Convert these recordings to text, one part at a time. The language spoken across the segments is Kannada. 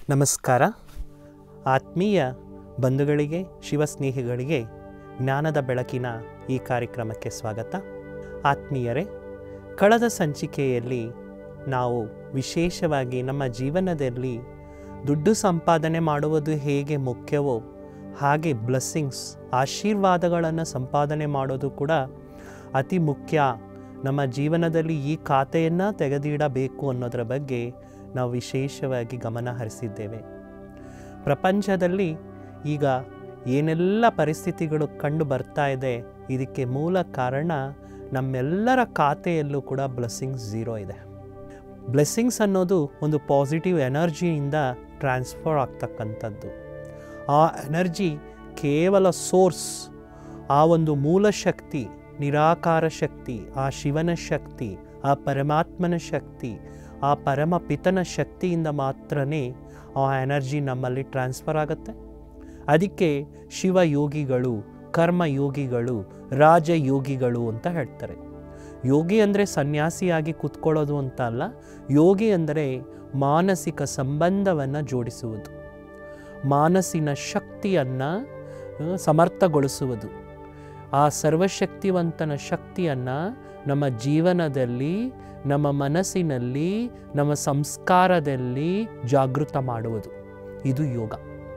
ನಮಸ್ಕಾರ ಆತ್ಮೀಯ ಬಂಧುಗಳಿಗೆ ಶಿವಸ್ನೇಹಿಗಳಿಗೆ ಜ್ಞಾನದ ಬೆಳಕಿನ ಈ ಕಾರ್ಯಕ್ರಮಕ್ಕೆ ಸ್ವಾಗತ ಆತ್ಮೀಯರೇ ಕಳೆದ ಸಂಚಿಕೆಯಲ್ಲಿ ನಾವು ವಿಶೇಷವಾಗಿ ನಮ್ಮ ಜೀವನದಲ್ಲಿ ದುಡ್ಡು ಸಂಪಾದನೆ ಮಾಡುವುದು ಹೇಗೆ ಮುಖ್ಯವೋ ಹಾಗೆ ಬ್ಲೆಸ್ಸಿಂಗ್ಸ್ ಆಶೀರ್ವಾದಗಳನ್ನು ಸಂಪಾದನೆ ಮಾಡೋದು ಕೂಡ ಅತಿ ಮುಖ್ಯ ನಮ್ಮ ಜೀವನದಲ್ಲಿ ಈ ಖಾತೆಯನ್ನು ತೆಗೆದಿಡಬೇಕು ಅನ್ನೋದರ ಬಗ್ಗೆ ನಾವು ವಿಶೇಷವಾಗಿ ಗಮನ ಹರಿಸಿದ್ದೇವೆ ಪ್ರಪಂಚದಲ್ಲಿ ಈಗ ಏನೆಲ್ಲ ಪರಿಸ್ಥಿತಿಗಳು ಕಂಡು ಬರ್ತಾ ಇದೆ ಇದಕ್ಕೆ ಮೂಲ ಕಾರಣ ನಮ್ಮೆಲ್ಲರ ಖಾತೆಯಲ್ಲೂ ಕೂಡ ಬ್ಲೆಸ್ಸಿಂಗ್ಸ್ ಝೀರೋ ಇದೆ ಬ್ಲೆಸ್ಸಿಂಗ್ಸ್ ಅನ್ನೋದು ಒಂದು ಪಾಸಿಟಿವ್ ಎನರ್ಜಿಯಿಂದ ಟ್ರಾನ್ಸ್ಫರ್ ಆಗ್ತಕ್ಕಂಥದ್ದು ಆ ಎನರ್ಜಿ ಕೇವಲ ಸೋರ್ಸ್ ಆ ಒಂದು ಮೂಲ ಶಕ್ತಿ ನಿರಾಕಾರ ಶಕ್ತಿ ಆ ಶಿವನ ಶಕ್ತಿ ಆ ಪರಮಾತ್ಮನ ಶಕ್ತಿ ಆ ಪರಮ ಪಿತನ ಶಕ್ತಿಯಿಂದ ಮಾತ್ರನೇ ಆ ಎನರ್ಜಿ ನಮ್ಮಲ್ಲಿ ಟ್ರಾನ್ಸ್ಫರ್ ಆಗುತ್ತೆ ಅದಕ್ಕೆ ಶಿವಯೋಗಿಗಳು ಕರ್ಮಯೋಗಿಗಳು ರಾಜಯೋಗಿಗಳು ಅಂತ ಹೇಳ್ತಾರೆ ಯೋಗಿ ಅಂದರೆ ಸನ್ಯಾಸಿಯಾಗಿ ಕೂತ್ಕೊಳ್ಳೋದು ಅಂತ ಅಲ್ಲ ಯೋಗಿ ಅಂದರೆ ಮಾನಸಿಕ ಸಂಬಂಧವನ್ನು ಜೋಡಿಸುವುದು ಮಾನಸಿನ ಶಕ್ತಿಯನ್ನು ಸಮರ್ಥಗೊಳಿಸುವುದು ಆ ಸರ್ವಶಕ್ತಿವಂತನ ಶಕ್ತಿಯನ್ನು ನಮ್ಮ ಜೀವನದಲ್ಲಿ ನಮ್ಮ ಮನಸ್ಸಿನಲ್ಲಿ ನಮ್ಮ ಸಂಸ್ಕಾರದಲ್ಲಿ ಜಾಗೃತ ಮಾಡುವುದು ಇದು ಯೋಗ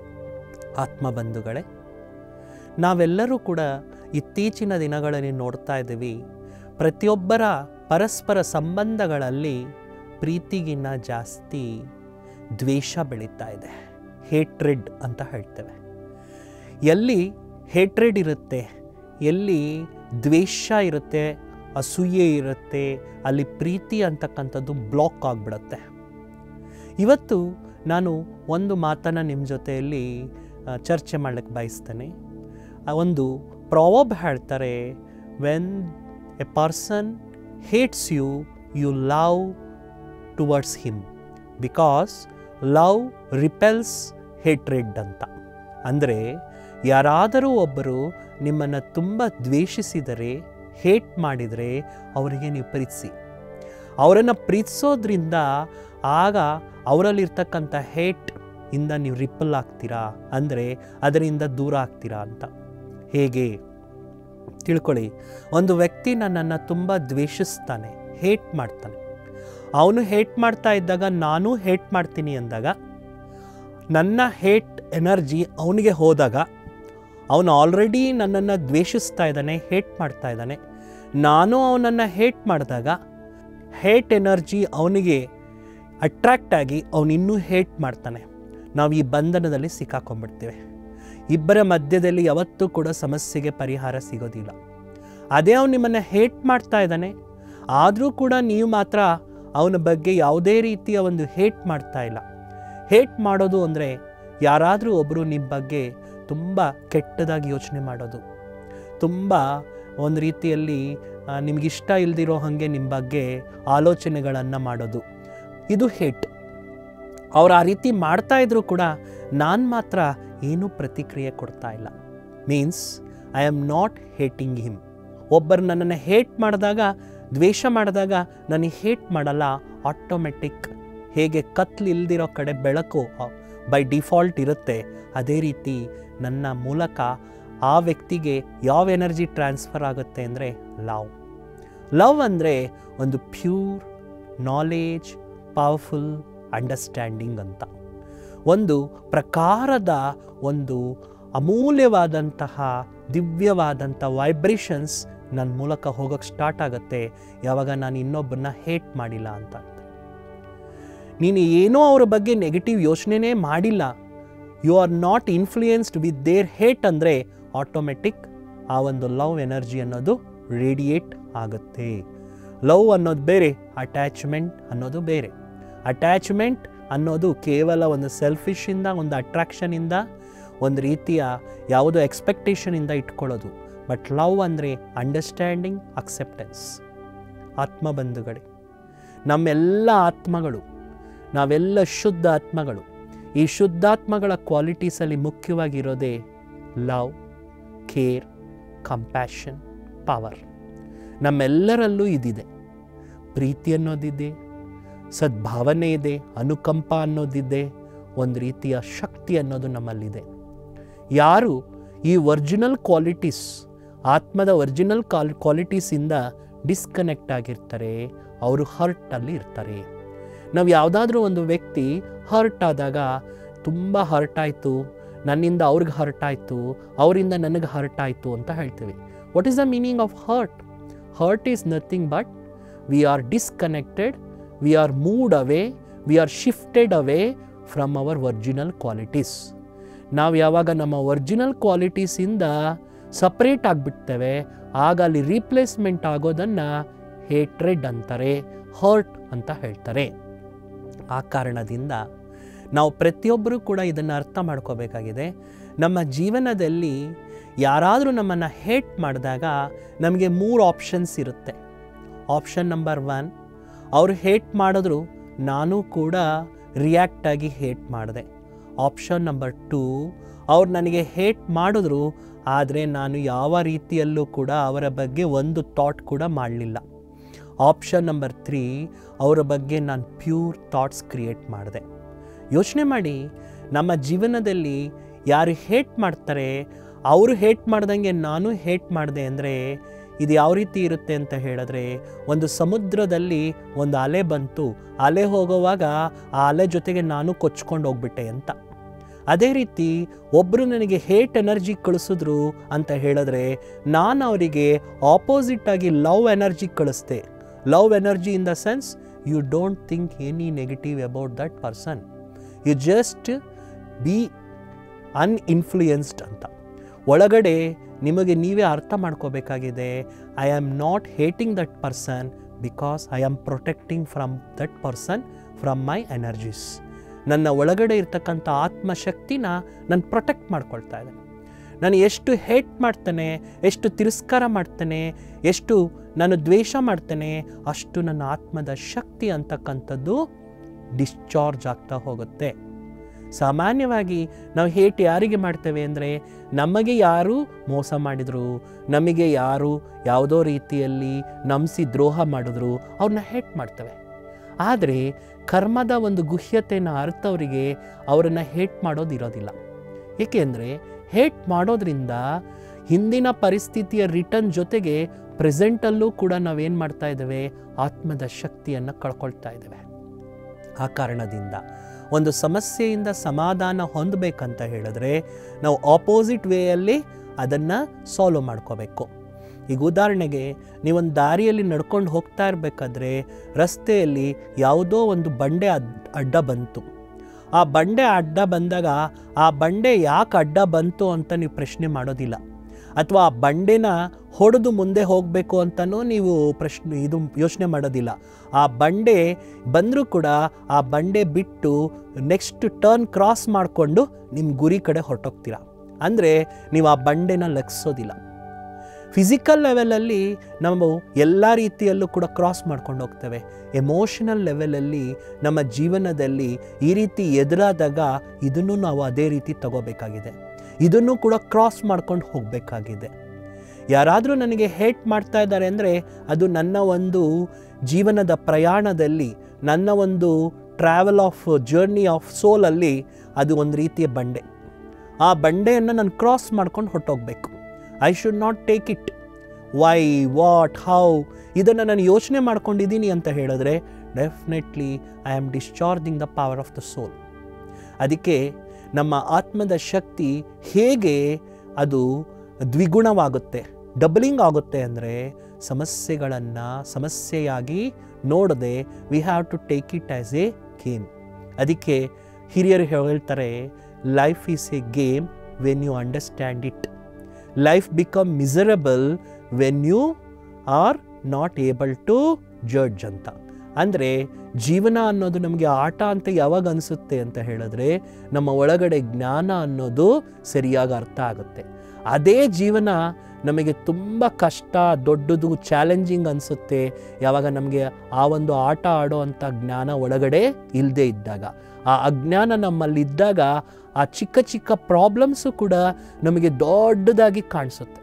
ಆತ್ಮಬಂಧುಗಳೇ ನಾವೆಲ್ಲರೂ ಕೂಡ ಇತ್ತೀಚಿನ ದಿನಗಳಲ್ಲಿ ನೋಡ್ತಾ ಇದ್ದೀವಿ ಪ್ರತಿಯೊಬ್ಬರ ಪರಸ್ಪರ ಸಂಬಂಧಗಳಲ್ಲಿ ಪ್ರೀತಿಗಿನ್ನ ಜಾಸ್ತಿ ದ್ವೇಷ ಬೆಳೀತಾ ಇದೆ ಹೇಟ್ರೆಡ್ ಅಂತ ಹೇಳ್ತೇವೆ ಎಲ್ಲಿ ಹೇಟ್ರೆಡ್ ಇರುತ್ತೆ ಎಲ್ಲಿ ದ್ವೇಷ ಇರುತ್ತೆ ಅಸೂಯೆ ಇರುತ್ತೆ ಅಲ್ಲಿ ಪ್ರೀತಿ ಅಂತಕ್ಕಂಥದ್ದು ಬ್ಲಾಕ್ ಆಗಿಬಿಡುತ್ತೆ ಇವತ್ತು ನಾನು ಒಂದು ಮಾತನ್ನು ನಿಮ್ಮ ಜೊತೆಯಲ್ಲಿ ಆ, ಚರ್ಚೆ ಮಾಡಲಿಕ್ಕೆ ಬಯಸ್ತೇನೆ ಆ ಒಂದು ಪ್ರಾವಬ್ ಹೇಳ್ತಾರೆ when a person hates you you love towards him because love repels hatred ಅಂತ ಅಂದರೆ ಯಾರಾದರೂ ಒಬ್ಬರು ನಿಮ್ಮನ್ನು ತುಂಬ ದ್ವೇಷಿಸಿದರೆ ಹೇಟ್ ಮಾಡಿದರೆ ಅವರಿಗೆ ನೀವು ಪ್ರೀತಿಸಿ ಅವರನ್ನು ಪ್ರೀತಿಸೋದ್ರಿಂದ ಆಗ ಅವರಲ್ಲಿರ್ತಕ್ಕಂಥ ಹೇಟ್ ಇಂದ ನೀವು ರಿಪಲ್ ಆಗ್ತೀರಾ ಅಂದರೆ ಅದರಿಂದ ದೂರ ಆಗ್ತೀರಾ ಅಂತ ಹೇಗೆ ತಿಳ್ಕೊಳ್ಳಿ ಒಂದು ವ್ಯಕ್ತಿ ನನ್ನನ್ನು ತುಂಬ ದ್ವೇಷಿಸ್ತಾನೆ ಹೇಟ್ ಮಾಡ್ತಾನೆ ಅವನು ಹೇಟ್ ಮಾಡ್ತಾ ಇದ್ದಾಗ ನಾನು ಹೇಟ್ ಮಾಡ್ತೀನಿ ಅಂದಾಗ ನನ್ನ ಹೇಟ್ ಎನರ್ಜಿ ಅವನಿಗೆ ಹೋದಾಗ ಅವನು ಆಲ್ರೆಡಿ ನನ್ನನ್ನು ದ್ವೇಷಿಸ್ತಾ ಇದ್ದಾನೆ ಹೇಟ್ ಮಾಡ್ತಾ ಇದ್ದಾನೆ ನಾನು ಅವನನ್ನು ಹೇಟ್ ಮಾಡಿದಾಗ ಹೇಟ್ ಎನರ್ಜಿ ಅವನಿಗೆ ಅಟ್ರ್ಯಾಕ್ಟ್ ಆಗಿ ಅವನು ಇನ್ನೂ ಹೇಟ್ ಮಾಡ್ತಾನೆ ನಾವು ಈ ಬಂಧನದಲ್ಲಿ ಸಿಕ್ಕಾಕೊಂಡ್ಬಿಡ್ತೇವೆ ಇಬ್ಬರ ಮಧ್ಯದಲ್ಲಿ ಯಾವತ್ತೂ ಕೂಡ ಸಮಸ್ಯೆಗೆ ಪರಿಹಾರ ಸಿಗೋದಿಲ್ಲ ಅದೇ ಅವನು ನಿಮ್ಮನ್ನು ಹೇಟ್ ಮಾಡ್ತಾ ಇದ್ದಾನೆ ಆದರೂ ಕೂಡ ನೀವು ಮಾತ್ರ ಅವನ ಬಗ್ಗೆ ಯಾವುದೇ ರೀತಿಯ ಒಂದು ಹೇಟ್ ಮಾಡ್ತಾ ಇಲ್ಲ ಹೇಟ್ ಮಾಡೋದು ಅಂದರೆ ಯಾರಾದರೂ ಒಬ್ಬರು ನಿಮ್ಮ ಬಗ್ಗೆ ತುಂಬ ಕೆಟ್ಟದಾಗಿ ಯೋಚನೆ ಮಾಡೋದು ತುಂಬ ಒಂದು ರೀತಿಯಲ್ಲಿ ಆ, ನಿಮಗಿಷ್ಟ ಇಲ್ದಿರೋ ಹಾಗೆ ನಿಮ್ಮ ಬಗ್ಗೆ ಆಲೋಚನೆಗಳನ್ನು ಮಾಡೋದು ಇದು ಹೇಟ್ ಅವ್ರು ಆ ರೀತಿ ಮಾಡ್ತಾ ಇದ್ರು ಕೂಡ ನಾನು ಮಾತ್ರ ಏನೂ ಪ್ರತಿಕ್ರಿಯೆ ಕೊಡ್ತಾ ಇಲ್ಲ means I am not hating him ಒಬ್ಬರು ನನ್ನನ್ನು ಹೇಟ್ ಮಾಡಿದಾಗ ದ್ವೇಷ ಮಾಡಿದಾಗ ನನಗೆ ಹೇಟ್ ಮಾಡಲ್ಲ ಆಟೋಮೆಟಿಕ್ ಹೇಗೆ ಕತ್ಲು ಇಲ್ದಿರೋ ಕಡೆ ಬೆಳಕು ಬೈ ಡಿಫಾಲ್ಟ್ ಇರುತ್ತೆ ಅದೇ ರೀತಿ ನನ್ನ ಮೂಲಕ ಆ ವ್ಯಕ್ತಿಗೆ ಯಾವ ಎನರ್ಜಿ ಟ್ರಾನ್ಸ್ಫರ್ ಆಗುತ್ತೆ ಅಂದರೆ ಲವ್ ಲವ್ ಅಂದರೆ ಒಂದು ಪ್ಯೂರ್ ನಾಲೇಜ್ ಪವರ್ಫುಲ್ ಅಂಡರ್ಸ್ಟ್ಯಾಂಡಿಂಗ್ ಅಂತ ಒಂದು ಪ್ರಕಾರದ ಒಂದು ಅಮೂಲ್ಯವಾದಂತಹ ದಿವ್ಯವಾದಂಥ ವೈಬ್ರೇಷನ್ಸ್ ನನ್ನ ಮೂಲಕ ಹೋಗೋಕ್ಕೆ ಸ್ಟಾರ್ಟ್ ಆಗುತ್ತೆ ಯಾವಾಗ ನಾನು ಇನ್ನೊಬ್ಬರನ್ನ ಹೇಟ್ ಮಾಡಿಲ್ಲ ಅಂತ ನೀನು ಏನೋ ಅವ್ರ ಬಗ್ಗೆ ನೆಗೆಟಿವ್ ಯೋಚನೆನೇ ಮಾಡಿಲ್ಲ you are not influenced with their hate ಅಂದರೆ ಆಟೋಮೆಟಿಕ್ ಆ ಒಂದು ಲವ್ ಎನರ್ಜಿ ಅನ್ನೋದು ರೇಡಿಯೇಟ್ ಆಗುತ್ತೆ ಲವ್ ಅನ್ನೋದು ಬೇರೆ ಅಟ್ಯಾಚ್ಮೆಂಟ್ ಅನ್ನೋದು ಬೇರೆ ಅಟ್ಯಾಚ್ಮೆಂಟ್ ಅನ್ನೋದು ಕೇವಲ ಒಂದು ಸೆಲ್ಫಿಶಿಂದ ಒಂದು ಅಟ್ರಾಕ್ಷನಿಂದ ಒಂದು ರೀತಿಯ ಯಾವುದೋ ಎಕ್ಸ್ಪೆಕ್ಟೇಷನಿಂದ ಇಟ್ಕೊಳ್ಳೋದು ಬಟ್ ಲವ್ ಅಂದರೆ ಅಂಡರ್ಸ್ಟ್ಯಾಂಡಿಂಗ್ ಅಕ್ಸೆಪ್ಟೆನ್ಸ್ ಆತ್ಮಬಂಧುಗಳೇ ನಮ್ಮೆಲ್ಲ ಆತ್ಮಗಳು ನಾವೆಲ್ಲ ಶುದ್ಧ ಆತ್ಮಗಳು ಈ ಶುದ್ಧಾತ್ಮಗಳ ಕ್ವಾಲಿಟೀಸಲ್ಲಿ ಮುಖ್ಯವಾಗಿರೋದೇ ಲವ್ ಕೇರ್ ಕಂಪ್ಯಾಷನ್ ಪವರ್ ನಮ್ಮೆಲ್ಲರಲ್ಲೂ ಇದಿದೆ ಪ್ರೀತಿ ಅನ್ನೋದಿದೆ ಸದ್ಭಾವನೆ ಇದೆ ಅನುಕಂಪ ಅನ್ನೋದಿದೆ ಒಂದು ರೀತಿಯ ಶಕ್ತಿ ಅನ್ನೋದು ನಮ್ಮಲ್ಲಿದೆ ಯಾರು ಈ ಒರಿಜಿನಲ್ ಕ್ವಾಲಿಟೀಸ್ ಆತ್ಮದ ಒರಿಜಿನಲ್ ಕಾಲ್ ಕ್ವಾಲಿಟೀಸಿಂದ ಡಿಸ್ಕನೆಕ್ಟ್ ಆಗಿರ್ತಾರೆ ಅವರು ಹರ್ಟಲ್ಲಿ ಇರ್ತಾರೆ ನಾವು ಯಾವುದಾದ್ರೂ ಒಂದು ವ್ಯಕ್ತಿ ಹರ್ಟ್ ಆದಾಗ ತುಂಬ ಹರ್ಟ್ ಆಯಿತು ನನ್ನಿಂದ ಅವ್ರಿಗೆ ಹರ್ಟ್ ಆಯಿತು ಅವರಿಂದ ನನಗೆ ಹರ್ಟ್ ಆಯಿತು ಅಂತ ಹೇಳ್ತೀವಿ what is the meaning of hurt hurt is nothing but we are disconnected we are moved away we are shifted away from our original qualities ನಾವು ಯಾವಾಗ ನಮ್ಮ ಒರಿಜಿನಲ್ ಕ್ವಾಲಿಟೀಸಿಂದ ಸಪ್ರೇಟ್ ಆಗಿಬಿಡ್ತೇವೆ ಆಗ ಅಲ್ಲಿ ರೀಪ್ಲೇಸ್ಮೆಂಟ್ ಆಗೋದನ್ನು ಹೇಟ್ರೆಡ್ ಅಂತಾರೆ ಹರ್ಟ್ ಅಂತ ಹೇಳ್ತಾರೆ ಆ ಕಾರಣದಿಂದ ನಾವು ಪ್ರತಿಯೊಬ್ಬರೂ ಕೂಡ ಇದನ್ನು ಅರ್ಥ ಮಾಡ್ಕೋಬೇಕಾಗಿದೆ ನಮ್ಮ ಜೀವನದಲ್ಲಿ ಯಾರಾದರೂ ನಮ್ಮನ್ನು ಹೇಟ್ ಮಾಡಿದಾಗ ನಮಗೆ ಮೂರು ಆಪ್ಷನ್ಸ್ ಇರುತ್ತೆ ಆಪ್ಷನ್ ನಂಬರ್ ಒನ್ ಅವರು ಹೇಟ್ ಮಾಡಿದ್ರು ನಾನು ಕೂಡ ರಿಯಾಕ್ಟ್ ಆಗಿ ಹೇಟ್ ಮಾಡಿದೆ ಆಪ್ಷನ್ ನಂಬರ್ ಟೂ ಅವ್ರು ನನಗೆ ಹೇಟ್ ಮಾಡಿದ್ರು ಆದರೆ ನಾನು ಯಾವ ರೀತಿಯಲ್ಲೂ ಕೂಡ ಅವರ ಬಗ್ಗೆ ಒಂದು ಥಾಟ್ ಕೂಡ ಮಾಡಲಿಲ್ಲ ಆಪ್ಷನ್ ನಂಬರ್ ತ್ರೀ ಅವರ ಬಗ್ಗೆ ನಾನು ಪ್ಯೂರ್ ಥಾಟ್ಸ್ ಕ್ರಿಯೇಟ್ ಮಾಡಿದೆ ಯೋಚನೆ ಮಾಡಿ ನಮ್ಮ ಜೀವನದಲ್ಲಿ ಯಾರು ಹೇಟ್ ಮಾಡ್ತಾರೆ ಅವರು ಹೇಟ್ ಮಾಡ್ದಂಗೆ ನಾನು ಹೇಟ್ ಮಾಡಿದೆ ಅಂದರೆ ಇದು ಯಾವ ರೀತಿ ಇರುತ್ತೆ ಅಂತ ಹೇಳಿದ್ರೆ ಒಂದು ಸಮುದ್ರದಲ್ಲಿ ಒಂದು ಅಲೆ ಬಂತು ಅಲೆ ಹೋಗುವಾಗ ಆ ಅಲೆ ಜೊತೆಗೆ ನಾನು ಕೊಚ್ಕೊಂಡು ಹೋಗ್ಬಿಟ್ಟೆ ಅಂತ ಅದೇ ರೀತಿ ಒಬ್ಬರು ನನಗೆ ಹೇಟ್ ಎನರ್ಜಿ ಕಳಿಸಿದ್ರು ಅಂತ ಹೇಳಿದ್ರೆ ನಾನು ಅವರಿಗೆ ಆಪೋಸಿಟ್ ಆಗಿ ಲವ್ ಎನರ್ಜಿ ಕಳಿಸ್ದೆ love energy in the sense you don't think any negative about that person you just be uninfluenced ಅಂತ ಒಳಗಡೆ ನಿಮಗೆ ನೀವೇ ಅರ್ಥ ಮಾಡ್ಕೋಬೇಕಾಗಿದೆ I am not hating that person because I am protecting from that person from my energies ನನ್ನ ಒಳಗಡೆ ಇರ್ತಕ್ಕಂಥ ಆತ್ಮಶಕ್ತಿನ ನಾನು ಪ್ರೊಟೆಕ್ಟ್ ಮಾಡ್ಕೊಳ್ತಾ ಇದ್ದೇನೆ ನಾನು ಎಷ್ಟು ಹೇಟ್ ಮಾಡ್ತೇನೆ ಎಷ್ಟು ತಿರಸ್ಕಾರ ಮಾಡ್ತೇನೆ ಎಷ್ಟು ನಾನು ದ್ವೇಷ ಮಾಡ್ತೇನೆ ಅಷ್ಟು ನನ್ನ ಆತ್ಮದ ಶಕ್ತಿ ಅಂತಕ್ಕಂಥದ್ದು ಡಿಸ್ಚಾರ್ಜ್ ಆಗ್ತಾ ಹೋಗುತ್ತೆ ಸಾಮಾನ್ಯವಾಗಿ ನಾವು ಹೇಟ್ ಯಾರಿಗೆ ಮಾಡ್ತೇವೆ ಅಂದರೆ ನಮಗೆ ಯಾರು ಮೋಸ ಮಾಡಿದರು ನಮಗೆ ಯಾರು ಯಾವುದೋ ರೀತಿಯಲ್ಲಿ ನಂಬಿಸಿ ದ್ರೋಹ ಮಾಡಿದ್ರು ಅವ್ರನ್ನ ಹೇಟ್ ಮಾಡ್ತೇವೆ ಆದರೆ ಕರ್ಮದ ಒಂದು ಗುಹ್ಯತೆಯನ್ನು ಅರ್ಥವರಿಗೆ ಅವರನ್ನು ಹೇಟ್ ಮಾಡೋದು ಇರೋದಿಲ್ಲ ಏಕೆಂದರೆ ಹೇಟ್ ಮಾಡೋದ್ರಿಂದ ಹಿಂದಿನ ಪರಿಸ್ಥಿತಿಯ ರಿಟರ್ನ್ ಜೊತೆಗೆ ಪ್ರೆಸೆಂಟಲ್ಲೂ ಕೂಡ ನಾವೇನು ಮಾಡ್ತಾ ಇದ್ದೇವೆ ಆತ್ಮದ ಶಕ್ತಿಯನ್ನು ಕಳ್ಕೊಳ್ತಾ ಇದ್ದೇವೆ ಆ ಕಾರಣದಿಂದ ಒಂದು ಸಮಸ್ಯೆಯಿಂದ ಸಮಾಧಾನ ಹೊಂದಬೇಕಂತ ಹೇಳಿದ್ರೆ ನಾವು ಆಪೋಸಿಟ್ ವೇಯಲ್ಲಿ ಅದನ್ನು ಸಾಲ್ವ್ ಮಾಡ್ಕೋಬೇಕು ಈಗ ಉದಾಹರಣೆಗೆ ನೀವೊಂದು ದಾರಿಯಲ್ಲಿ ನಡ್ಕೊಂಡು ಹೋಗ್ತಾ ಇರಬೇಕಾದ್ರೆ ರಸ್ತೆಯಲ್ಲಿ ಯಾವುದೋ ಒಂದು ಬಂಡೆ ಅಡ್ ಅಡ್ಡ ಬಂತು ಆ ಬಂಡೆ ಅಡ್ಡ ಬಂದಾಗ ಆ ಬಂಡೆ ಯಾಕೆ ಅಡ್ಡ ಬಂತು ಅಂತ ನೀವು ಪ್ರಶ್ನೆ ಮಾಡೋದಿಲ್ಲ ಅಥವಾ ಆ ಬಂಡೆನ ಹೊಡೆದು ಮುಂದೆ ಹೋಗಬೇಕು ಅಂತಲೂ ನೀವು ಪ್ರಶ್ನೆ ಇದು ಯೋಚನೆ ಮಾಡೋದಿಲ್ಲ ಆ ಬಂಡೆ ಬಂದರೂ ಕೂಡ ಆ ಬಂಡೆ ಬಿಟ್ಟು ನೆಕ್ಸ್ಟ್ ಟರ್ನ್ ಕ್ರಾಸ್ ಮಾಡಿಕೊಂಡು ನಿಮ್ಮ ಗುರಿ ಕಡೆ ಹೊರಟೋಗ್ತೀರ ಅಂದರೆ ನೀವು ಆ ಬಂಡೆನ ಲಕ್ಷಿಸೋದಿಲ್ಲ ಫಿಸಿಕಲ್ ಲೆವೆಲಲ್ಲಿ ನಾವು ಎಲ್ಲ ರೀತಿಯಲ್ಲೂ ಕೂಡ ಕ್ರಾಸ್ ಮಾಡ್ಕೊಂಡು ಹೋಗ್ತೇವೆ ಎಮೋಷನಲ್ ಲೆವೆಲಲ್ಲಿ ನಮ್ಮ ಜೀವನದಲ್ಲಿ ಈ ರೀತಿ ಎದುರಾದಾಗ ಇದನ್ನು ನಾವು ಅದೇ ರೀತಿ ತಗೋಬೇಕಾಗಿದೆ ಇದನ್ನು ಕೂಡ ಕ್ರಾಸ್ ಮಾಡ್ಕೊಂಡು ಹೋಗಬೇಕಾಗಿದೆ ಯಾರಾದರೂ ನನಗೆ ಹೇಟ್ ಮಾಡ್ತಾ ಇದ್ದಾರೆ ಅಂದರೆ ಅದು ನನ್ನ ಒಂದು ಜೀವನದ ಪ್ರಯಾಣದಲ್ಲಿ ನನ್ನ ಒಂದು ಟ್ರಾವೆಲ್ ಆಫ್ ಜರ್ನಿ ಆಫ್ ಸೋಲಲ್ಲಿ ಅದು ಒಂದು ರೀತಿಯ ಬಂಡೆ ಆ ಬಂಡೆಯನ್ನು ನಾನು ಕ್ರಾಸ್ ಮಾಡ್ಕೊಂಡು ಹೊರಟೋಗ್ಬೇಕು I should not take it why what how ಇದನ್ನು ನಾನು ಯೋಚನೆ ಮಾಡ್ಕೊಂಡಿದ್ದೀನಿ ಅಂತ ಹೇಳಿದ್ರೆ definitely I am discharging the power of the soul ಅದಕ್ಕೆ ನಮ್ಮ ಆತ್ಮದ ಶಕ್ತಿ ಹೇಗೆ ಅದು ದ್ವಿಗುಣವಾಗುತ್ತೆ ಡಬಲಿಂಗ್ ಆಗುತ್ತೆ ಅಂದರೆ ಸಮಸ್ಯೆಗಳನ್ನು ಸಮಸ್ಯೆಯಾಗಿ ನೋಡದೆ we have to take it as a game ಅದಕ್ಕೆ ಹಿರಿಯರು ಹೇಳ್ತಾರೆ life is a game when you understand it life become miserable when you are not able to judge ಅಂತ ಅಂದರೆ ಜೀವನ ಅನ್ನೋದು ನಮಗೆ ಆಟ ಅಂತ ಯಾವಾಗ ಅನಿಸುತ್ತೆ ಅಂತ ಹೇಳಿದ್ರೆ ನಮ್ಮ ಒಳಗಡೆ ಜ್ಞಾನ ಅನ್ನೋದು ಸರಿಯಾಗಿ ಅರ್ಥ ಆಗುತ್ತೆ ಅದೇ ಜೀವನ ನಮಗೆ ತುಂಬ ಕಷ್ಟ ದೊಡ್ಡದು ಚಾಲೆಂಜಿಂಗ್ ಅನಿಸುತ್ತೆ ಯಾವಾಗ ನಮಗೆ ಆ ಒಂದು ಆಟ ಆಡೋ ಅಂಥ ಜ್ಞಾನ ಒಳಗಡೆ ಇಲ್ಲದೆ ಇದ್ದಾಗ ಆ ಅಜ್ಞಾನ ನಮ್ಮಲ್ಲಿದ್ದಾಗ ಆ ಚಿಕ್ಕ ಚಿಕ್ಕ ಪ್ರಾಬ್ಲಮ್ಸು ಕೂಡ ನಮಗೆ ದೊಡ್ಡದಾಗಿ ಕಾಣಿಸುತ್ತೆ